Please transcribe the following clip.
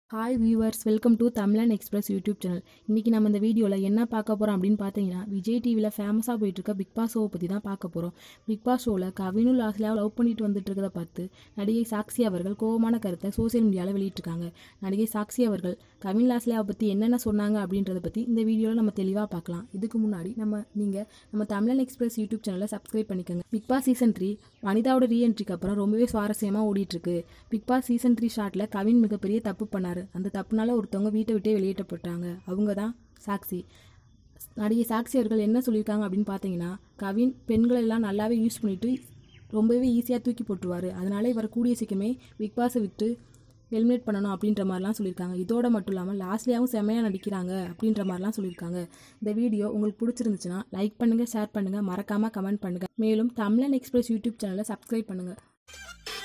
hi viewers welcome to Tamilan Express YouTube channel இன்றைக்கி நம்ம இந்த வீடியோவில் என்ன பார்க்க போகிறோம் அப்படின்னு பார்த்தீங்கன்னா விஜய் டிவியில் ஃபேமஸாக போயிட்டு இருக்க பிக் பாஸ் ஷோவை பற்றி தான் பார்க்க போகிறோம் பிக் பாஸ் ஷோவில் கவினும் லாஸ்ட்லாக லவ் பண்ணிட்டு வந்துட்டு இருக்கதை பார்த்து நடிகை சாக்சி அவர்கள் கோபமான கருத்தை சோசியல் மீடியாவில் வெளியிட்டிருக்காங்க நடிகை சாக்சி அவர்கள் கவின் லாஸ்லாவை பற்றி என்னென்ன சொன்னாங்க அப்படின்றத பற்றி இந்த வீடியோவில் நம்ம தெளிவாக பார்க்கலாம் இதுக்கு முன்னாடி நம்ம நீங்கள் நம்ம தமிழன் எக்ஸ்பிரஸ் யூடியூப் சேனலை சப்ஸ்கிரைப் பண்ணிக்கோங்க பிக் பாஸ் சீசன் த்ரீ வனிதாவோட ரீஎன்ட்ரிக்கு அப்புறம் ரொம்பவே சுவாரஸ்யமாக ஓடிட்டுருக்கு பிக் பாஸ் சீசன் த்ரீ ஷாட்டில் கவின் மிகப்பெரிய தப்பு பண்ணார் அந்த தப்புனால ஒருத்தவங்க வீட்டை விட்டே வெளியேற்றப்பட்டாங்க அவங்க தான் சாக்சி நடிகை சாக்சி அவர்கள் என்ன சொல்லியிருக்காங்க அப்படின்னு பார்த்தீங்கன்னா கவின் பெண்கள் எல்லாம் நல்லாவே யூஸ் பண்ணிட்டு ரொம்பவே ஈஸியாக தூக்கி போட்டுருவார் அதனால இவர் கூடிய சீக்கிரமே பிக் பாஸை விட்டு எலிமினேட் பண்ணணும் அப்படின்ற மாதிரிலாம் சொல்லியிருக்காங்க இதோட மட்டும் இல்லாமல் லாஸ்ட்லியாகவும் செம்மையாக நடிக்கிறாங்க அப்படின்ற மாதிரிலாம் சொல்லியிருக்காங்க இந்த வீடியோ உங்களுக்கு பிடிச்சிருந்துச்சுன்னா லைக் பண்ணுங்கள் ஷேர் பண்ணுங்கள் மறக்காமல் கமெண்ட் பண்ணுங்கள் மேலும் தமிழன் எக்ஸ்பிரஸ் யூடியூப் சேனலை சப்ஸ்கிரைப் பண்ணுங்கள்